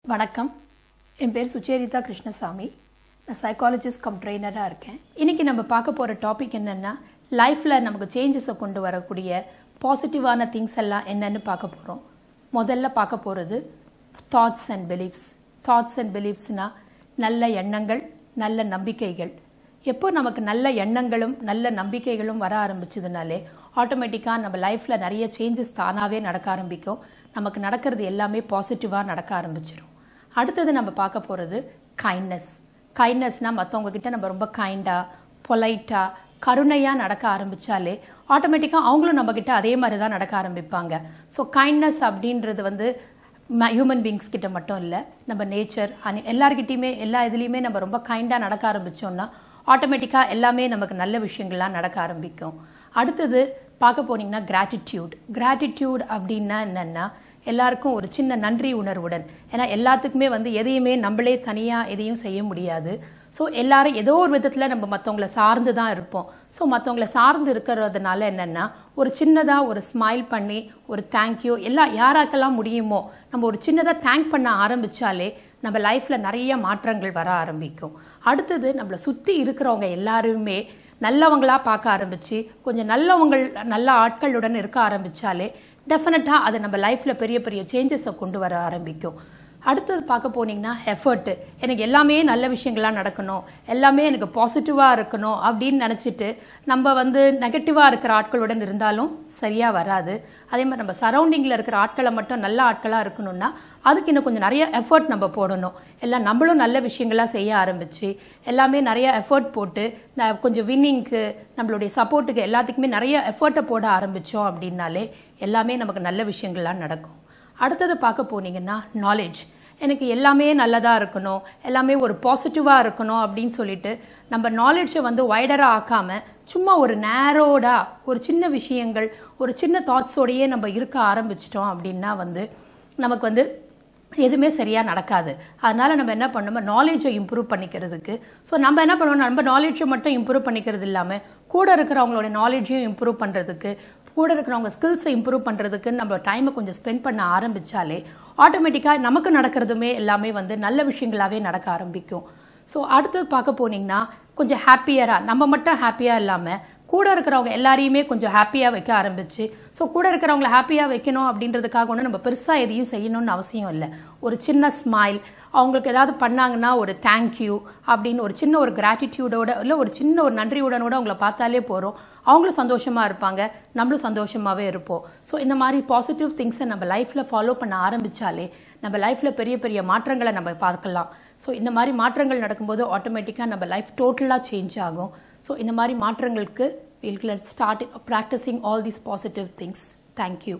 வணக்கம் என் பேர் சுச்சேரிதா கிருஷ்ணசாமி நான் சைக்காலஜிஸ்ட் கம் ட்ரெயினராக இருக்கேன் இன்னைக்கு நம்ம பார்க்க போகிற டாபிக் என்னென்னா லைஃப்பில் நமக்கு சேஞ்சஸை கொண்டு வரக்கூடிய பாசிட்டிவான திங்ஸ் எல்லாம் என்னன்னு பார்க்க போகிறோம் முதல்ல பார்க்க போகிறது thoughts and beliefs thoughts and பிலீஃப்ஸ்னால் நல்ல எண்ணங்கள் நல்ல நம்பிக்கைகள் எப்போ நமக்கு நல்ல எண்ணங்களும் நல்ல நம்பிக்கைகளும் வர ஆரம்பிச்சதுனாலே ஆட்டோமேட்டிக்காக நம்ம லைஃப்பில் நிறைய சேஞ்சஸ் தானாகவே நடக்க ஆரம்பிக்கும் நமக்கு நடக்கிறது எல்லாமே பாசிட்டிவாக நடக்க ஆரம்பிச்சிடும் அடுத்தது நம்ம பார்க்க போகிறது கைண்ட்னஸ் கைண்ட்னஸ்னால் மற்றவங்க கிட்ட நம்ம ரொம்ப கைண்டாக பொலைட்டாக கருணையாக நடக்க ஆரம்பித்தாலே ஆட்டோமேட்டிக்காக அவங்களும் நம்மக்கிட்ட அதே மாதிரி தான் நடக்க ஆரம்பிப்பாங்க ஸோ கைண்ட்னஸ் அப்படின்றது வந்து ஹியூமன் பீங்ஸ் கிட்ட மட்டும் இல்லை நம்ம நேச்சர் அனி எல்லாருக்கிட்டையுமே எல்லா இதுலேயுமே நம்ம ரொம்ப கைண்டாக நடக்க ஆரம்பித்தோம்னா ஆட்டோமேட்டிக்காக எல்லாமே நமக்கு நல்ல விஷயங்கள்லாம் நடக்க ஆரம்பிக்கும் அடுத்தது பார்க்க போனீங்கன்னா கிராட்டிடியூட் கிராட்டிடியூட் அப்படின்னா என்னென்னா எல்லாருக்கும் ஒரு சின்ன நன்றி உணர்வுடன் ஏன்னா எல்லாத்துக்குமே வந்து எதையுமே நம்மளே தனியாக எதையும் செய்ய முடியாது ஸோ எல்லாரும் ஏதோ ஒரு விதத்தில் நம்ம மற்றவங்கள சார்ந்து தான் இருப்போம் ஸோ மற்றவங்கள சார்ந்து இருக்கிறதுனால என்னென்னா ஒரு சின்னதாக ஒரு ஸ்மைல் பண்ணி ஒரு தேங்க்யூ எல்லாம் யாராக்கெல்லாம் முடியுமோ நம்ம ஒரு சின்னதாக தேங்க் பண்ண ஆரம்பித்தாலே நம்ம லைஃப்பில் நிறைய மாற்றங்கள் வர ஆரம்பிக்கும் அடுத்தது நம்மளை சுற்றி இருக்கிறவங்க எல்லாருமே நல்லவங்களா பார்க்க ஆரம்பிச்சு கொஞ்சம் நல்லவங்கள் நல்ல ஆட்களுடன் இருக்க ஆரம்பிச்சாலே டெஃபினட்டாக அது நம்ம லைஃப்பில் பெரிய பெரிய சேஞ்சஸை கொண்டு வர ஆரம்பிக்கும் அடுத்தது பார்க்க போனீங்கன்னா எஃபர்ட்டு எனக்கு எல்லாமே நல்ல விஷயங்கள்லாம் நடக்கணும் எல்லாமே எனக்கு பாசிட்டிவாக இருக்கணும் அப்படின்னு நினச்சிட்டு நம்ம வந்து நெகட்டிவாக இருக்கிற ஆட்களுடன் இருந்தாலும் சரியாக வராது அதே மாதிரி நம்ம சரௌண்டிங்கில் இருக்கிற ஆட்களை மட்டும் நல்ல ஆட்களாக இருக்கணும்னா அதுக்கு இன்னும் கொஞ்சம் நிறைய எஃபர்ட் நம்ம போடணும் எல்லாம் நம்மளும் நல்ல விஷயங்களாக செய்ய ஆரம்பிச்சு எல்லாமே நிறைய எஃபர்ட் போட்டு கொஞ்சம் வின்னிங்க்கு நம்மளுடைய சப்போர்ட்டுக்கு எல்லாத்துக்குமே நிறைய எஃபர்ட்டை போட ஆரம்பித்தோம் அப்படின்னாலே எல்லாமே நமக்கு நல்ல விஷயங்கள்லாம் நடக்கும் அடுத்தது பார்க்க போனீங்கன்னா நாலேஜ் எனக்கு எல்லாமே நல்லதாக இருக்கணும் எல்லாமே ஒரு பாசிட்டிவாக இருக்கணும் அப்படின்னு சொல்லிட்டு நம்ம நாலேஜை வந்து வைடராக ஆக்காம சும்மா ஒரு நேரோடாக ஒரு சின்ன விஷயங்கள் ஒரு சின்ன தாட்ஸோடையே நம்ம இருக்க ஆரம்பிச்சிட்டோம் அப்படின்னா வந்து நமக்கு வந்து எதுவுமே சரியாக நடக்காது அதனால நம்ம என்ன பண்ணணும் நாலேஜை இம்ப்ரூவ் பண்ணிக்கிறதுக்கு ஸோ நம்ம என்ன பண்ணுவோம் நம்ம நாலேஜை மட்டும் இம்ப்ரூவ் பண்ணிக்கிறது இல்லாமல் கூட இருக்கிறவங்களோட நாலேஜையும் இம்ப்ரூவ் பண்ணுறதுக்கு கூட இருக்கிறவங்க ஸ்கில்ஸை இம்ப்ரூவ் பண்ணுறதுக்கு நம்ம டைமை கொஞ்சம் ஸ்பெண்ட் பண்ண ஆரம்பித்தாலே ஆட்டோமேட்டிக்காக நமக்கு நடக்கிறதுமே எல்லாமே வந்து நல்ல விஷயங்களாகவே நடக்க ஆரம்பிக்கும் ஸோ அடுத்தது பார்க்க போனீங்கன்னா கொஞ்சம் ஹாப்பியராக நம்ம மட்டும் ஹாப்பியாக இல்லாமல் கூட இருக்கிறவங்க எல்லாரையுமே கொஞ்சம் ஹாப்பியாக வைக்க ஆரம்பிச்சு ஸோ கூட இருக்கிறவங்கள ஹாப்பியாக வைக்கணும் அப்படின்றதுக்காக ஒன்றும் நம்ம பெருசாக எதையும் செய்யணும்னு அவசியம் இல்லை ஒரு சின்ன ஸ்மைல் அவங்களுக்கு ஏதாவது பண்ணாங்கன்னா ஒரு தேங்க்யூ அப்படின்னு ஒரு சின்ன ஒரு கிராட்டிடியூடோட இல்லை ஒரு சின்ன ஒரு நன்றியுடனோட அவங்கள பார்த்தாலே போகிறோம் அவங்களும் சந்தோஷமாக இருப்பாங்க நம்மளும் சந்தோஷமாகவே இருப்போம் ஸோ இந்த மாதிரி பாசிட்டிவ் திங்ஸை நம்ம லைஃப்பில் ஃபாலோ பண்ண ஆரம்பித்தாலே நம்ம லைஃப்பில் பெரிய பெரிய மாற்றங்களை நம்ம பார்க்கலாம் ஸோ இந்த மாதிரி மாற்றங்கள் நடக்கும்போது ஆட்டோமேட்டிக்காக நம்ம லைஃப் டோட்டலாக சேஞ்ச் ஆகும் ஸோ இந்த மாதிரி மாற்றங்களுக்கு will start practising all these positive things thank you